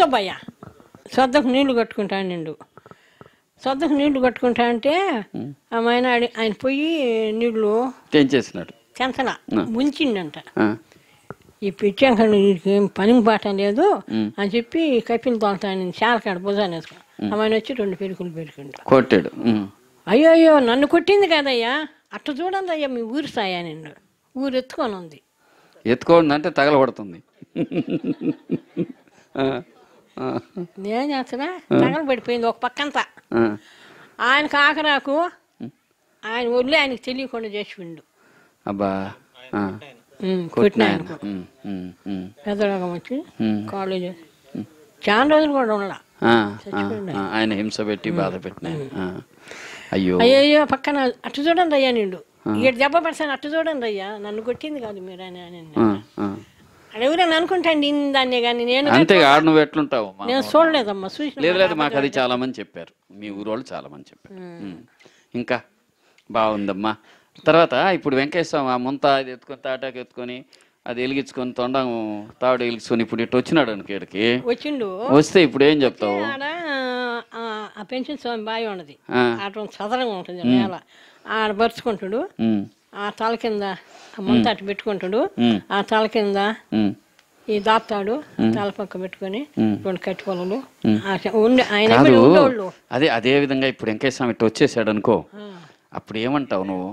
కూర్చోబయ్యా సొద్దకు నీళ్లు కట్టుకుంటా నిండు సొద్దకు నీళ్లు కట్టుకుంటా అంటే ఆ ఆయన ఆడి- ఆయన పోయి నీళ్లు ఏం చేసినాడు చెంచల ఆ. ముంచిండంట ఆ, ఈ పిచ్చాంకడు ఏం పని పాట లేదు అని చెప్పి కపిల్ తోలుతాను చాలకాడ భుజాన్ని వేసుకో ఆమె వచ్చి రెండు పెరుకులు పెరుకుంటా కొట్టాడు ఉమ్. అయ్యో అయ్యో నన్ను కొట్టింది కదయ్యా అట్ట చూడండి అయ్యా మీ ఊరు సాయా నిన్ను ఊరు ఎత్తుకొని ఉంది ఎత్తుకోండి అంటే తగలబడుతుంది ఆ, ఆ, నేను చేస్తున్నా తగలబడిపోయింది ఒక పక్కంతా ఆ. ఆయన కాకరాకు ఆయన ఒళ్ళే ఆయనకి తెలియకుండా చేసిండు అబ్బా ఆ. ఉమ్, కొట్టిన కొట్టిన ఆయన. ఆయనకు ఉమ్, ఉమ్, ఉమ్, పెద్దరోగం వచ్చి ఉమ్. కాళ్ళు చేసి చాలా రోజులు కూడా ఉండాల ఆ, ఆ, ఆ, ఆయన హింస పెట్టి బాధ పెట్టిన ఆయన. ఆ. అయ్యో అయ్యో అయ్యో పక్కన అట్టు చూడండి అయ్యా నిండు ఇక్కడ దెబ్బ పడతాను అట్టు చూడండి అయ్యా నన్ను కొట్టింది కాదు మీరు అని అని ఆ, ఆ. అక్కడ ఎవరైనా అనుకుంటాండి దాన్నే కానీ నేను అంతే ఆడ నువ్వు ఎట్లుంటావు అమ్మా? నేను చూడలేదమ్మా చూసిన లేదు లేదు మాకు అది చాలా మంది చెప్పారు మీ ఊరోళ్ళు చాలా మంది చెప్పారు ఉమ్. ఇంకా బాగుందమ్మా తర్వాత ఇప్పుడు వెంకటేశ్వర ఆ ముంత అది ఎత్తుకొని తాటాకు ఎత్తుకొని అది వెలిగించుకొని తొండం తాడు వెలిగించుకొని ఇప్పుడు ఇటు వచ్చినాడు అనుకో ఈడకి వచ్చిండు వస్తే ఇప్పుడు ఏం చెప్తావు ఆడ ఆ, ఆ పెన్షన్ స్వామి బాగా ఉన్నది ఆ. అటు చదరంగా ఉంటుంది నేల ఆడ పరుచుకుంటాడు ఉమ్, ఆ తల కింద ఆ ముంత అటు పెట్టుకుంటాడు ఉమ్, ఆ తల కింద ఉమ్. ఈ దాపుతాడు తల పక్క పెట్టుకొని రెండు కట్టి పొలలు ఉమ్. ఆ చ- ఉండే ఆయన కాదు ఎమ్మడి ఉండేవాళ్ళు అదే అదే విధంగా ఇప్పుడు వెంకటేశ్వర ఇటు వచ్చేసాడు అనుకో ఆ. అప్పుడు ఏమంటావు నువ్వు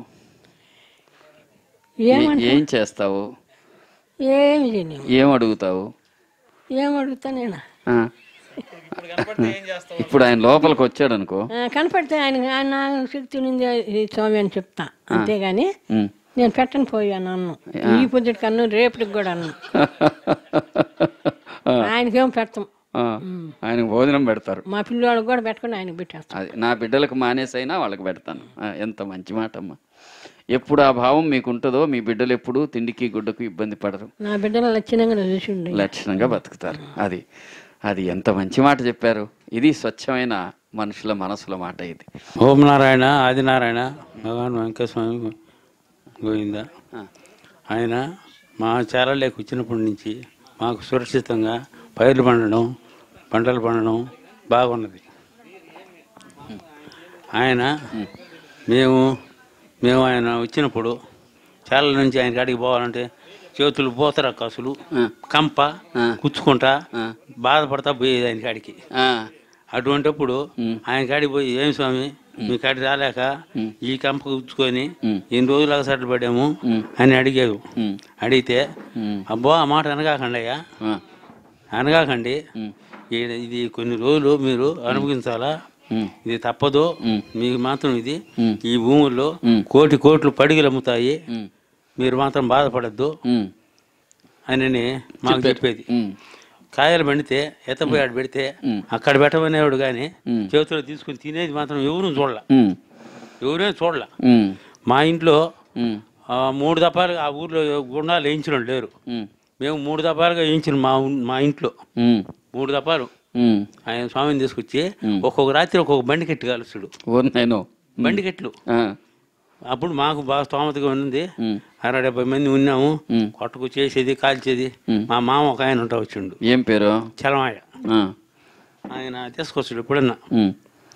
ఏమంట ఏ- ఏం చేస్తావు ఏమి చేయలేము ఏం అడుగుతావు ఏం అడుగుతా నేను ఆ. ఇప్పుడు ఆయన లోపలికి వచ్చాడు అనుకో ఆ, కనపడితే ఆయన ఆయన శక్తి ఉంది ఈ స్వామి అని చెప్తా అంతేగాని ఉమ్. నేను పెట్టను పోయాను అన్నం ఈ పొద్దుటికి అన్నం రేపటికి కూడా అన్నం ఆయనకేం పెడతాం ఆ, ఆయనకు భోజనం పెడతారు మా పిల్లవాళ్ళకి కూడా పెట్టుకుని ఆయనకి పెట్టేస్తాం అది నా బిడ్డలకు మానేసైనా వాళ్ళకి పెడతాను ఆ, ఎంత మంచి మాట అమ్మా ఎప్పుడు ఆ భావం మీకు ఉంటుందో మీ బిడ్డలు ఎప్పుడు తిండికి గుడ్డకు ఇబ్బంది పడరు నా బిడ్డలు లక్షణంగా చూసిండు లక్షణంగా బతుకుతారు అది అది ఎంత మంచి మాట చెప్పారు ఇది స్వచ్ఛమైన మనుషుల మనసుల మాట ఇది ఓం నారాయణ ఆదినారాయణ భగవాన్ వెంకటస్వామి గోవింద ఆ. ఆయన మా చారలేకి వచ్చినప్పటి నుంచి మాకు సురక్షితంగా పైర్లు పండడం పంటలు పండడం బాగున్నది ఆయన మేము మేము ఆయన వచ్చినప్పుడు చాల నుంచి ఆయన కాడికి పోవాలంటే చేతులు పోతరా కసులు ఆ. కంప ఆ. కుచ్చుకుంటా ఆ. బాధపడతా పోయేది ఆయన కాడికి ఆ, అటువంటిప్పుడు ఆయన కాడికి పోయి ఏం స్వామి మీ కాడికి రాలేక ఈ కంప కూర్చుకొని ఉమ్. ఎన్ని రోజులు అగసాట్లు పడ్డాము ఉమ్. అని అడిగావు ఉమ్, అడిగితే ఉమ్, అబ్బో ఆ మాట అనగాకండి అయ్యా ఆ, అనగాకండి ఉమ్, ఈ- ఇది కొన్ని రోజులు మీరు అనుభవించాలా ఉమ్, ఇది తప్పదు ఉమ్. మీకు మాత్రం ఇది ఉమ్. ఈ భూముల్లో ఉమ్. కోటి కోట్లు పడిగలు అమ్ముతాయి ఉమ్, మీరు మాత్రం బాధపడద్దు ఉమ్, అని మాకు చెప్పేది ఉమ్, కాయలు పండితే ఎత్తపోయాడు పెడితే ఉమ్. అక్కడ పెట్టమనేవాడు కానీ ఉమ్. చేతిలో తీసుకుని తినేది మాత్రం ఎవరు చూడలే ఉమ్, ఎవరైనా చూడలే ఉమ్, మా ఇంట్లో ఉమ్, ఆ, మూడు దఫాలు ఆ ఊర్లో గుండాలు వేయించడం లేరు ఉమ్, మేము మూడు దఫాలుగా వేయించిన మా ఉన్- మా ఇంట్లో ఉమ్, మూడు దఫాలు ఉమ్. ఆయన స్వామిని తీసుకొచ్చి ఒక్కొక్క రాత్రి ఒక్కొక్క బండి కట్టి కాలుస్తాడు ఊరు నేను బండి కట్లు ఆ, అప్పుడు మాకు బాగా స్తోమతగా ఉంది ఉమ్, అరవై డెబ్బై మంది ఉన్నాము ఉమ్. కొట్టకు చేసేది కాల్చేది ఉమ్. మా మామ ఒక ఆయన ఉంటా వచ్చిండు ఏం పేరు చలమాయ ఆ, ఆయన తీసుకొస్తాడు ఎప్పుడన్నా ఉమ్,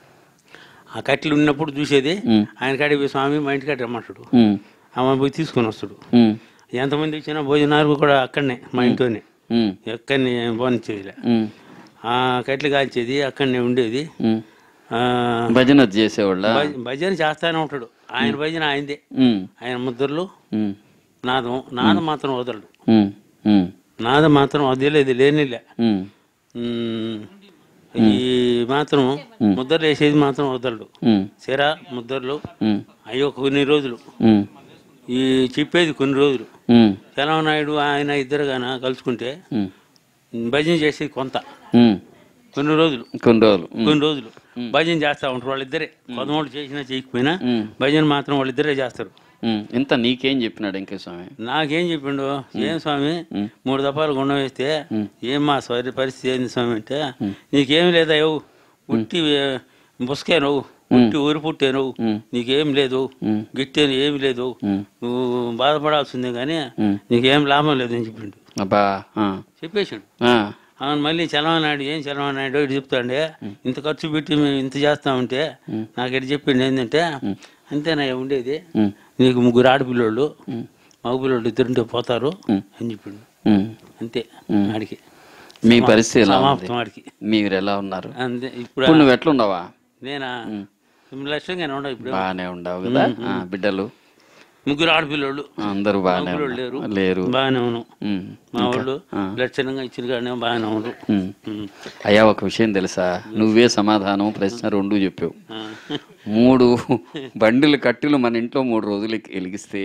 ఆ కట్టెలు ఉన్నప్పుడు చూసేది ఉమ్. ఆయన కాడికి పోయి స్వామి మా ఇంటి కాడ రమ్మంటాడు ఉమ్, ఆమె పోయి తీసుకొని వస్తాడు ఉమ్, ఎంతమంది వచ్చినా భోజనాలు కూడా అక్కడనే మా ఇంట్లోనే ఉమ్, ఎక్కడనే పోనిచ్చేదిలే ఉమ్, ఆ కట్లు కాల్చేది అక్కడనే ఉండేది ఉమ్. ఆ, భజన చేసేవాళ్ళ భజ- భజన చేస్తానే ఉంటాడు ఆయన భజన ఆయనదే ఉమ్, ఆయన ముద్రలు ఉమ్, నాదం నాదం మాత్రం వదలడు ఉమ్, ఉమ్, నాదం మాత్రం వదిలేదు లేనిలే ఉమ్, ఉమ్, ఈ మాత్రం ముద్రలు వేసేది మాత్రం వదలడు ఉమ్, సిర ముద్రలు ఉమ్, అయ్యో కొన్ని రోజులు ఉమ్, ఈ చెప్పేది కొన్ని రోజులు ఉమ్, నాయుడు ఆయన ఇద్దరు గాన కలుసుకుంటే ఉమ్, భజన చేసేది కొంత ఉమ్. కొన్ని రోజులు కొన్ని రోజులు ఉమ్, కొన్ని రోజులు భజన చేస్తా ఉంటారు వాళ్ళిద్దరే కొంతమంది చేసినా చేయకపోయినా ఉమ్, భజన మాత్రం వాళ్ళిద్దరే చేస్తారు ఉమ్. ఇంత నీకేం చెప్పినాడు వెంకటస్వామి నాకేం చెప్పిండు ఏం స్వామి మూడు దఫాలు గుండం వేస్తే ఏం మా స్వరి పరిస్థితి ఏంది స్వామి అంటే నీకేం లేదా యో ఉట్టి బుసకే నువ్వు ఉట్టి ఊరి పుట్టే నువ్వు నీకేం లేదు గిట్టే ఏమి లేదు నువ్వు బాధపడాల్సిందే కానీ నీకేం లాభం లేదు అని చెప్పిండు అబ్బా ఆ, చెప్పేసాడు ఆ, అవును మళ్ళీ చలవనాడు ఏం చలవనాడు ఇటు చెప్తాండే ఇంత ఖర్చు పెట్టి మేము ఇంత చేస్తామంటే నాకు ఎటు చెప్పిండు ఏంటంటే అంతేనా ఉండేది నీకు ముగ్గురు ఆడపిల్లోళ్ళు మగ పిల్లోళ్ళు ఇద్దరుంటే పోతారు అని చెప్పిండు ఉమ్. అంతే ఆడికి మీ పరిస్థితి ఎలా ఉంది సమాప్తం ఆడికి మీరు ఎలా ఉన్నారు అంతే ఇప్పుడు ఇప్పుడు నువ్వు ఎట్లున్నావా నేనా లక్ష్యంగానే ఉండవు ఇప్పుడు బాగానే ఉండవు కదా ఆ, బిడ్డలు ముగ్గురు ఆడపిల్లోళ్ళు అందరూ బాగానే పిల్లోళ్ళు లేరు ఉన్నారు. లేరు బాగానే ఉన్నాం ఉమ్. మా వాళ్ళు లక్షణంగా ఇచ్చిన కాడనే బాగానే ఉన్నారు ఉమ్. ఉమ్. అయ్యా ఒక విషయం తెలుసా నువ్వే సమాధానం ప్రశ్న రెండు చెప్పావు ఆ. మూడు బండిలు కట్టెలు మన ఇంట్లో మూడు రోజులు వెలిగిస్తే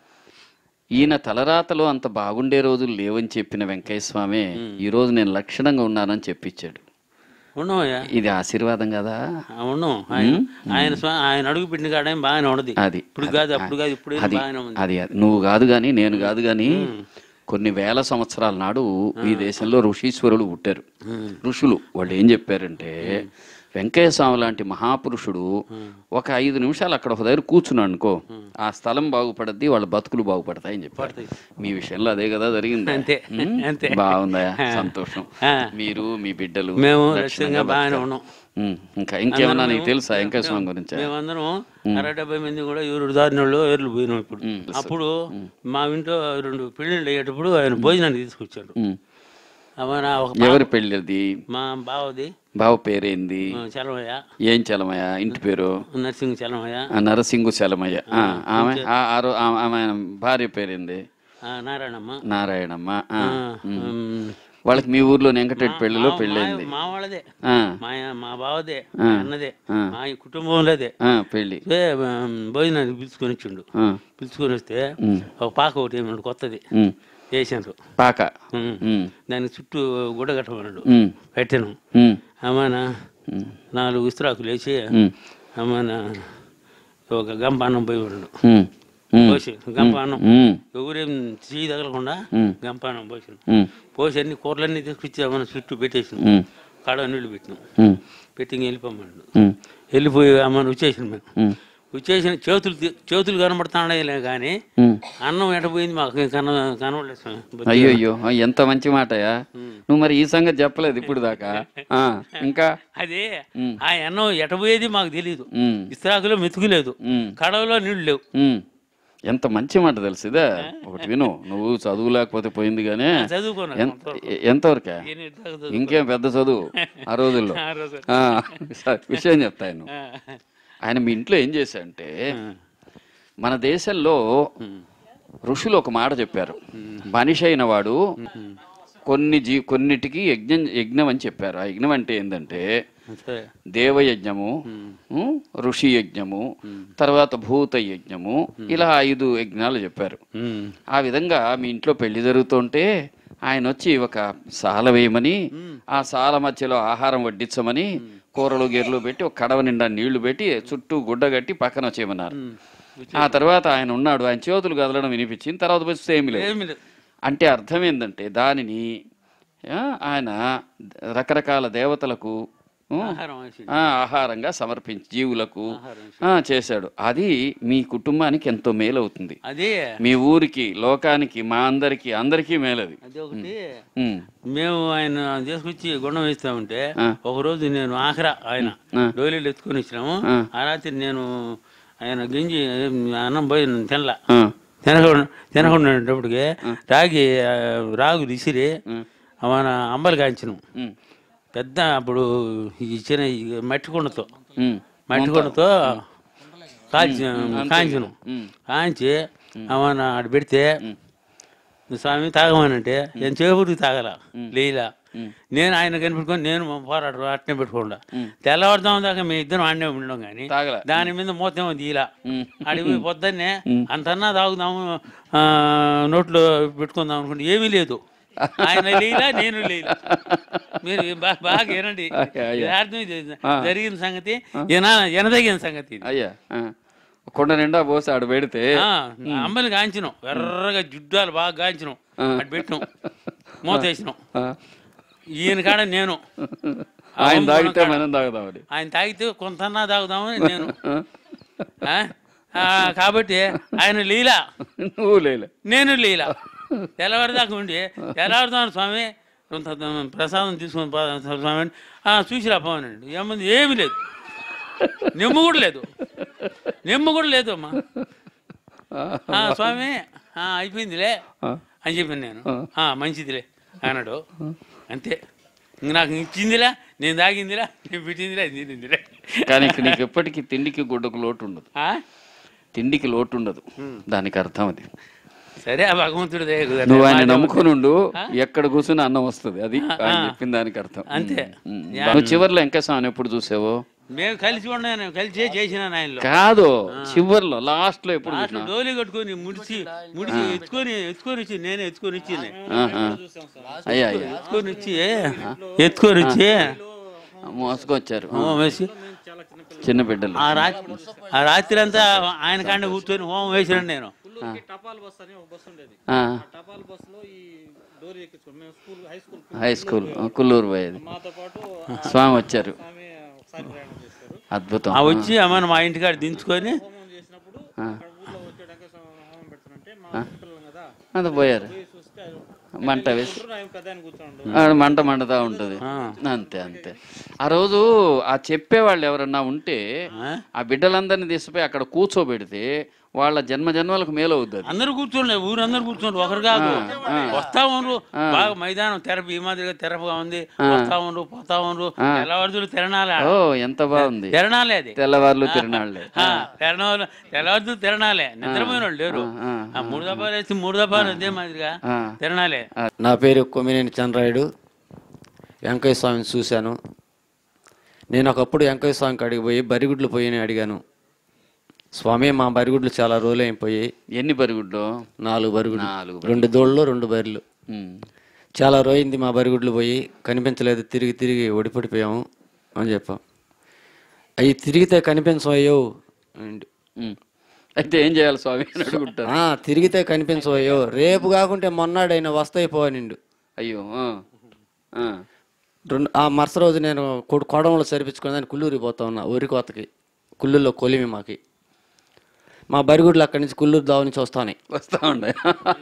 ఈయన తలరాతలో అంత బాగుండే రోజులు లేవని చెప్పిన వెంకయ్య స్వామి ఈ రోజు నేను లక్షణంగా ఉన్నానని చెప్పించాడు ఉన్నామయ్యా ఇది ఆశీర్వాదం కదా ఆ, ఉన్నాం ఆయన ఆయన స్వ- ఆయన అడుగు పెట్టిన కాడ ఏం బాగానే ఉన్నది అది ఇప్పుడు కాదు అప్పుడు కాదు ఇప్పుడు ఏం అది బాగానే ఉంది అది అది. నువ్వు కాదు కానీ నేను కాదు కానీ కొన్ని వేల సంవత్సరాల నాడు ఈ దేశంలో ఋషీశ్వరులు పుట్టారు ఋషులు వాళ్ళు ఏం చెప్పారంటే వెంకయ్య స్వామి లాంటి మహాపురుషుడు ఒక ఐదు నిమిషాలు అక్కడ ఒక దగ్గర కూర్చున్నాడు అనుకో ఆ స్థలం బాగుపడద్ది వాళ్ళ బతుకులు బాగుపడతాయని చెప్పారు మీ విషయంలో అదే కదా జరిగింది అంతే ఉమ్? అంతే బాగుందా సంతోషం ఆ. మీరు మీ బిడ్డలు మేము లక్షణంగా లక్ష్యంగా బాగానే బతకాలి. ఉన్నాం ఉమ్, ఇంకా ఇంకేమన్నా నీకు తెలుసా వెంకయ్య స్వామి గురించి మేమందరం అరవై డెబ్బై మంది కూడా ఎవరు దారినోళ్ళు ఏర్లు పోయినాం ఇప్పుడు అప్పుడు మా ఇంట్లో రెండు పెళ్ళిళ్ళు అయ్యేటప్పుడు ఆయన భోజనానికి తీసుకొచ్చాడు ఉమ్. మన ఒక ఎవరి పెళ్ళిది మా బావది బావ పేరేంది ఆ, చలమయ్య ఏం చలమయ్య ఇంటి పేరు నర్సింగ్ చలమయ్య ఆ, నరసింగు చలమయ్య ఆ, ఆమె ఆ- ఆ రో- ఆ- ఆమె భార్య పేరేంది ఆ, నారాయణమ్మ నారాయణమ్మ ఆ. ఉమ్. వాళ్ళకి మీ ఊర్లో వెంకటరెడ్డి పెళ్లిలో పెళ్ళైంది మా వాళ్ళదే ఆ, మా మా బావదే మా అన్నదే మా ఈ కుటుంబంలోదే ఆ, పెళ్ళి ఏ, ఉమ్, భోజనానికి పిలుచుకొని వచ్చిండు ఆ, పిలుచుకొని వస్తే ఒక పాక ఒకటి ఏమన్నాడు కొత్తది ఉమ్. వేసారు పాక ఉమ్. ఉమ్, దానికి చుట్టూ గుడ్డ కట్టమన్నాడు ఉమ్, పెట్టాను ఉమ్, అమ్మాన ఉమ్, నాలుగు ఇస్త్రాకులు వేసి ఉమ్, అమ్మాన ఒక గంప అన్నం పోయి ఉన్నాడు ఉమ్, ఉమ్, పోసి గంప అన్నం ఉమ్, ఎవరేం చేయి తగలకుండా ఉమ్. గంప అన్నం పోసాను ఉమ్, పోసి అన్ని కూరలన్నీ తీసుకొచ్చి అమ్మ చుట్టూ పెట్టేసాను ఉమ్, కాడ నీళ్ళు పెట్టినాం ఉమ్, పెట్టి ఇంక వెళ్ళిపోమన్నాడు ఉమ్, వెళ్ళిపోయి అమ్మను వచ్చేసాను మేము ఉమ్, వచ్చేసిన చేతులు తీ- చేతులు కనబడుతున్నాడే కానీ ఉమ్. అన్నం ఎట పోయింది మాకు కన కనబడలేదు స్వామి. అయ్యో అయ్యో ఆ, ఎంత మంచి మాటయా నువ్వు మరి ఈ సంగతి చెప్పలేదు ఇప్పుడు దాకా ఆ, ఇంకా అదే ఉమ్. ఆ అన్నం ఎట పోయేది మాకు తెలియదు ఉమ్, ఇస్త్రాకులో మెతుకులేదు ఉమ్, కడవలో నీళ్లు లేవు ఉమ్. ఎంత మంచి మాట తెలుసుదా ఒకటి విను నువ్వు చదువు లేకపోతే పోయింది కానీ చదువుకున్నాను ఎంత ఎంతవరకే ఎనిమిది దాకా చదువు- ఇంకేం పెద్ద చదువు ఆ రోజుల్లో ఆ రోజు. ఆ, సరే, విషయం చెప్తాను ఆ, ఆయన మీ ఇంట్లో ఏం చేశాడంటే మన దేశంలో ఋషులు ఒక మాట చెప్పారు మనిషి అయిన వాడు కొన్ని జీ కొన్నిటికి యజ్ఞం యజ్ఞం అని చెప్పారు ఆ యజ్ఞం అంటే ఏంటంటే సరే దేవయజ్ఞము ఉం, ఋషి యజ్ఞము తర్వాత భూత యజ్ఞము ఇలా ఐదు యజ్ఞాలు చెప్పారు ఉమ్. ఆ విధంగా మీ ఇంట్లో పెళ్లి జరుగుతుంటే ఆయన వచ్చి ఒక సాల వేయమని ఆ సాల మధ్యలో ఆహారం వడ్డించమని కూరలు గెర్రలు పెట్టి ఒక కడవ నిండా నీళ్లు పెట్టి చుట్టూ గుడ్డ కట్టి పక్కన వచ్చేయమన్నారు ఆ తర్వాత ఆయన ఉన్నాడు ఆయన చేతులు కదలడం వినిపించింది తర్వాత వచ్చి ఏమి లేదు ఏమీ లేదు అంటే అర్థం ఏంటంటే దానిని ఆ, ఆయన రకరకాల దేవతలకు ఉం, ఆహారం వేసి ఆ, ఆహారంగా సమర్పించి జీవులకు ఆహారం వేసి. ఆ, చేశాడు అది మీ కుటుంబానికి ఎంతో మేలవుతుంది అదే మీ ఊరికి లోకానికి మా అందరికి అందరికీ మేలది అదే ఒకటి ఉమ్, మేము ఆయన తీసుకొచ్చి గుండం వేస్తా ఉంటే ఆ. ఒక రోజు నేను ఆఖరా ఆయన ఆ. డోలీలు ఎత్తుకొని వచ్చినాము ఆ. ఆ రాత్రి నేను ఆయన గింజి అన్నం పోయి తినలా ఆ, తినకుండా తినకుండాటప్పటికి రాగి ఆ, రాగులు ఇసిరి మన అంబలు కాంచినాం ఉమ్, పెద్ద అప్పుడు ఇచ్చిన ఈ మట్టి కుండతో ఉమ్, మట్టి కుండతో కాల్చి కాంచినాం ఉమ్, కాంచి మన ఆడ పెడితే స్వామి తాగమనంటే నేను చేపూరికి తాగల లేలా నేను ఆయన కనిపెట్టుకొని నేను పోరాడు అట్నే పెట్టుకోండా తెల్లవారుదాం దాకా మీ ఇద్దరం ఆడనే ఉండడం కానీ తాగల దాని మీద మొత్తం తీలా ఉమ్, అడిగి పొద్దున్నే అంతన్నా తాగుదాము ఆ, నోట్లో పెట్టుకుందాం అనుకుంటే ఏమీ లేదు ఆయన లేలా నేను లేలా మీరు బా- బాగా వినండి యథార్థం ఇది జరిగిన సంగతి ఎన- ఎనదగిన సంగతి ఇది. అయ్యా ఆ, కొండ నిండా పోసి ఆడు పెడితే ఆ, అంబలి గాంచినాం ఎర్రగా జుడ్డాలు బాగా గాంచినాం అటు పెట్టినాం మూత వేసినాం ఆ, ఈయన కాడ నేను ఆయన తాగితే మనం తాగుదామని ఆయన తాగితే కొంతన్నా తాగుదామని నేను ఆ? ఆ, కాబట్టి ఆయన లీలా నువ్వు లేలే నేను లీలా తెల్లవారుదాకా ఉండి తెల్లవారుదాం స్వామి కొంత ప్రసాదం తీసుకొని పో స్వామి అంటే, "ఆ, చూసిరా పోనండి ఏముంది ఏమీ లేదు నెమ్ము కూడా లేదు నెమ్ము కూడా లేదు అమ్మా "ఆ, స్వామి ఆ, అయిపోయిందిలే అని చెప్పాను నేను "ఆ, మంచిదిలే అన్నాడు అంతే ఇంక నాకు ఇచ్చిందిలా నేను తాగిందిలా నేను పెట్టిందిలా ఇది తిందిలే కానీ ఇక్కడ నీకు ఎప్పటికీ తిండికి గుడ్డకు లోటు ఉండదు ఆ? తిండికి లోటు ఉండదు దానికి అర్థం అది సరే ఆ భగవంతుడు దయ కుదరలే. నువ్వు ఆయన మాట నమ్ముకుని ఉండు ఎక్కడ కూర్చుని అన్నం వస్తుంది అది ఆయన చెప్పిన దానికి అర్థం అంతే. ఉమ్. నువ్వు చివర్లో వెంకటస్వామి ఎప్పుడు చూసావు మేము కలిసి ఉన్నాను కలిసి చేసిన ఆయనలో కాదు చివర్లో లాస్ట్ లో ఎప్పుడు లాస్ట్ చూసినా డోలి కట్టుకొని ముడిచి ముడిచి ఎత్తుకొని ఎత్తుకొని వచ్చి నేనే ఎత్తుకొని ఇచ్చి ఆహా. అయ్యా అయ్యా ఎత్తుకొని వచ్చి ఎత్తుకొని వచ్చి మోసుకొచ్చారు హోమం వేసి చిన్న బిడ్డలు ఆ రాత్రి ఆ రాత్రి అంతా ఆయన కాండ కూర్చొని హోమం వేసినాను నేను టపాల్ బస్ అని ఒక బస్ ఉండేది ఆ, టపాల్ బస్సులో ఈ డోరీ ఎక్కించుకోండి మేము school high school high school ఆ, కుల్లూరు పోయేది మాతో పాటు స్వామి వచ్చారు ఆమె ఒకసారి ప్రయాణం చేశారు అద్భుతం ఆ వచ్చి అమ్మని మా ఇంటికాడ దించుకొని హోమం చేసినప్పుడు అక్కడ ఊర్లో వచ్చాక హోమం పెడుతుంటే మా పిల్లలు కదా అంత పోయారు పోయి చూస్తే మంట వేసి ఆయన పెద్ద ఆయన కూర్చోండు ఆడ మంట మండుతా ఉంటుంది అంతే అంతే ఆ రోజు ఆ చెప్పేవాళ్ళు ఎవరన్నా ఉంటే ఆ బిడ్డలందరినీ తీసుకుపోయి అక్కడ కూర్చోబెడితే వాళ్ళ జన్మ జన్మలకు మేలవుద్ది అది. అందరూ కూర్చోండి ఊరందరూ కూర్చోండి ఒకరు కాదు వస్తా ఉండ్రు బాగా మైదానం తెరపి ఈ మాదిరిగా తెరపగా ఉంది వస్తా ఉండ్రు పోతా ఉండ్రు తెల్లవారుదులు తిరణాలే ఓ ఎంత బాగుంది తిరణాలే అది తెల్లవార్లు తిరునాళ్ళే తెరణాలు తెల్లవారుదులు తిరణాలే నిద్రపోయిన వాళ్ళు లేరు ఆ, ఆ మూడు దఫాలు వేసి మూడు దఫాలు అదే మాదిరిగా ఆ. తిరణాలే నా పేరు కొమ్మినేని చంద్రాయుడు వెంకయ్య స్వామిని చూశాను నేను ఒకప్పుడు వెంకయ్య స్వామికి అడిగి పోయి బరిగుడ్లు పోయి అడిగాను స్వామి మా బరిగుడ్లు చాలా రోజులు అయిపోయి ఎన్ని బరుగుడ్లు నాలుగు బరిగుడ్లు నాలుగు రెండు దోళ్ళు రెండు బర్రెలు ఉమ్. చాలా రోజుంది మా బరిగుడ్లు పోయి కనిపించలేదు తిరిగి తిరిగి ఒడిపడిపోయాము అని చెప్పాం అవి తిరిగితే కనిపించవయ్యో అండ్ ఉమ్. అయితే ఏం చేయాలి స్వామి అని అడుగుంటారు ఆ, తిరిగితే కనిపించవయ్యో రేపు కాకుంటే మొన్నాడైనా వస్తాయి పోనిండు అయ్యో ఆ. ఆ. రెండు ఆ మరుస రోజు నేను కొడు కొడంలో సరిపించుకుని దాన్ని కుల్లూరికి పోతా ఉన్నా ఊరి కోతకి కుల్లూరులో కొలిమి మాకి మా బరిగుడ్లు అక్కడి నుంచి కుల్లూరు దావ నుంచి వస్తాయి వస్తా ఉండే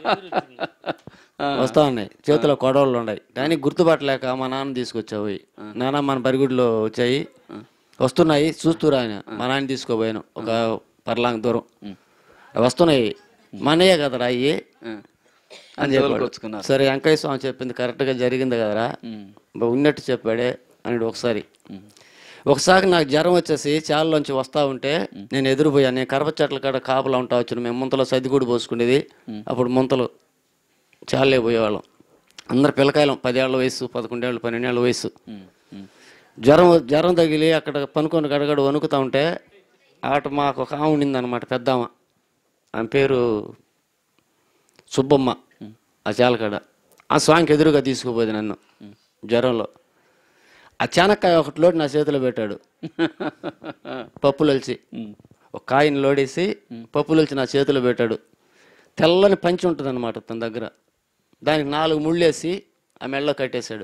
వస్తా ఉన్నాయి చేతిలో కొడవలు ఉన్నాయి కానీ గుర్తుపట్టలేక మా నాన్న తీసుకొచ్చావు పోయి నాన్న మన బరిగుడ్లో వచ్చాయి వస్తున్నాయి చూస్తురా ఆయన మా నాన్న తీసుకోపోయాను ఒక పర్లాంగ్ దూరం అవి వస్తున్నాయి మా అన్నయ్య కదరా అయ్యి అని చెప్పాడు వచ్చుకున్నారు సరే వెంకయ్య స్వామి చెప్పింది కరెక్ట్గా జరిగింది కదరా బా- ఉన్నట్టు చెప్పాడే అని ఒకసారి ఒకసారి నాకు జ్వరం వచ్చేసి చాలలోంచి వస్తా ఉంటే నేను ఎదురుపోయాను నేను కరప చెట్ల కాడ కాపలా ఉంటా వచ్చాను మేము ముంతలో సర్దిగూడి పోసుకునేది అప్పుడు ముంతలు చాలే పోయేవాళ్ళం అందరు పిల్లకాయలం పదేళ్ల వయసు పదకొండేళ్ళు పన్నెండేళ్ళ వయసు ఉమ్. ఉమ్. జ్వరం జ్వరం తగిలి అక్కడ పనుకొని గడగడ వణుకుతా ఉంటే ఆట మాకు ఒక ఆమె ఉండిందనమాట పెద్దామ ఆమె పేరు సుబ్బమ్మ ఆ చాలకాడ ఆ స్వామికి ఎదురుగా తీసుకుపోయింది నన్ను జ్వరంలో ఆ చానక్కాయ ఒకటి లోటు నా చేతిలో పెట్టాడు పప్పులొలిచి ఒక కాయని లోడేసి పప్పులొలిచి నా చేతిలో పెట్టాడు తెల్లని పంచి ఉంటుంది అనమాట తన దగ్గర దానికి నాలుగు ముళ్ళేసి ఆ మెళ్ళలో కట్టేశాడు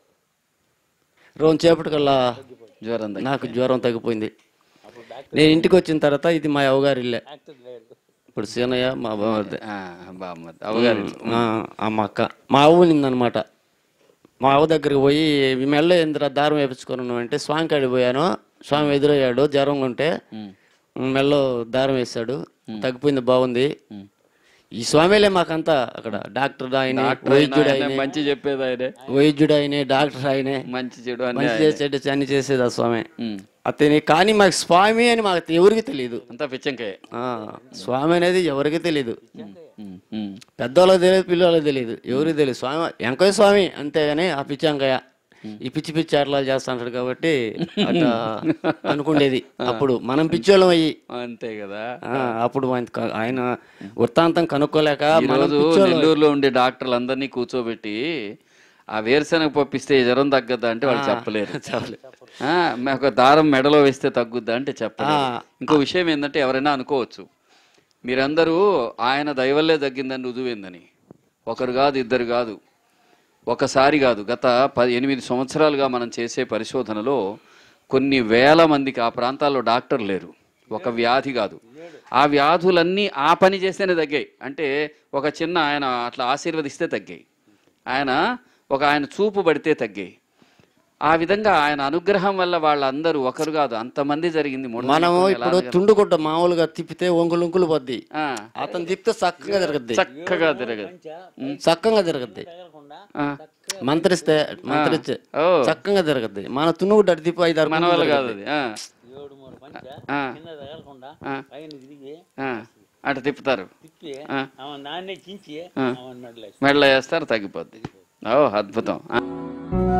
రోజు చేపటికల్లా జ్వరం తగ్గి నాకు జ్వరం తగ్గిపోయింది నేను ఇంటికి వచ్చిన తర్వాత ఇది మా అవ్వగారి ఇల్లే ఇప్పుడు సీనయ్య మా బామర్ది ఆ, బామ్మది అవగారు ఆ, ఆ మా అక్క మా అవ్వ నిందనమాట మా అవ్వ దగ్గరికి పోయి "ఈ మెల్ల ఎందురా దారం వేపించుకున్నాను అంటే స్వామి కాడికి పోయాను స్వామి ఎదురయ్యాడు జ్వరం ఉంటే మెల్లో దారం వేశాడు తగ్గిపోయింది బాగుంది ఈ స్వామిలే మాకంతా అక్కడ డాక్టర్ ఆయన వైద్యుడు ఆయన ఆయనే మంచి చెప్పేది ఆయనే వైద్యుడు ఆయనే డాక్టర్ ఆయనే మంచి చెడు అన్ని మంచి ఆయనే. చేసేటి అన్ని చేసేది ఆ స్వామి ఉమ్. అతని కానీ మాకు స్వామి అని మాకు ఎవరికి తెలియదు అంతా పిచ్చంకాయ ఆ, స్వామి అనేది ఎవరికి తెలియదు ఉమ్. ఉమ్. పెద్దవాళ్ళకి తెలియదు పిల్లవాళ్ళకి తెలియదు ఎవరికి తెలియదు స్వామి వెంకయ్య స్వామి అంతేగాని ఆ పిచ్చి వెంకయ్య ఈ పిచ్చి పిచ్చి ఆటలాలు చేస్తాంటాడు కాబట్టి అట్లా అనుకుండేది అప్పుడు మనం పిచ్చోళ్ళం అయ్యి అంతే కదా ఆ, అప్పుడు ఆయన క- ఆయన వృత్తాంతం కనుక్కోలేక మనం ఈరోజు పిచ్చోళ్ళం నెల్లూరులో ఉండే డాక్టర్లు అందరినీ కూర్చోబెట్టి ఆ వేరుశనగ పప్పిస్తే జ్వరం తగ్గద్దా అంటే వాళ్ళు చెప్పలేరు ఆ, ఒక దారం మెడలో వేస్తే తగ్గుద్దా అంటే చెప్పలేరు ఇంకో విషయం ఏంటంటే ఎవరైనా అనుకోవచ్చు మీరందరూ ఆయన దయవల్లే తగ్గిందని రుజువైందని ఒకరు కాదు ఇద్దరు కాదు ఒకసారి కాదు గత పది ఎనిమిది సంవత్సరాలుగా మనం చేసే పరిశోధనలో కొన్ని వేల మందికి ఆ ప్రాంతాల్లో డాక్టర్ లేరు ఒక వ్యాధి కాదు ఆ వ్యాధులన్నీ ఆ పని చేస్తేనే తగ్గాయి అంటే ఒక చిన్న ఆయన అట్లా ఆశీర్వదిస్తే తగ్గాయి ఆయన ఒక ఆయన చూపు పడితే తగ్గాయి ఆ విధంగా ఆయన అనుగ్రహం వల్ల వాళ్ళందరూ ఒకరు కాదు అంతమంది జరిగింది మూడు మనము వందల ఇప్పుడు ఎలా తుండుగుడ్డ మామూలుగా తిప్పితే ఒంగులు ఉంకులు పోద్ది ఆ, అతను తిప్పితే చక్కగా తిరగద్ది చక్కగా తిరగదు చక్కగా తిరగద్ది ఆ, మంత్రిస్తే మంత్రిస్తే ఓ చక్కగా తిరగద్ది మన తుండుగుడ్డ అటు తిప్పి ఐదారు మన వల్ల కాదు అది ఆ, ఏడు మూడు పంచ ఆ, కింద తగలకుండా ఆ. పైన తిరిగి ఆ, అటు తిప్పుతారు తిప్పి ఆ. ఆమె నాన్నే చించి ఆ. ఆమె మెడలేసి మెడలో వేస్తారు తగ్గిపోద్ది ఓ అద్భుతం ఆ.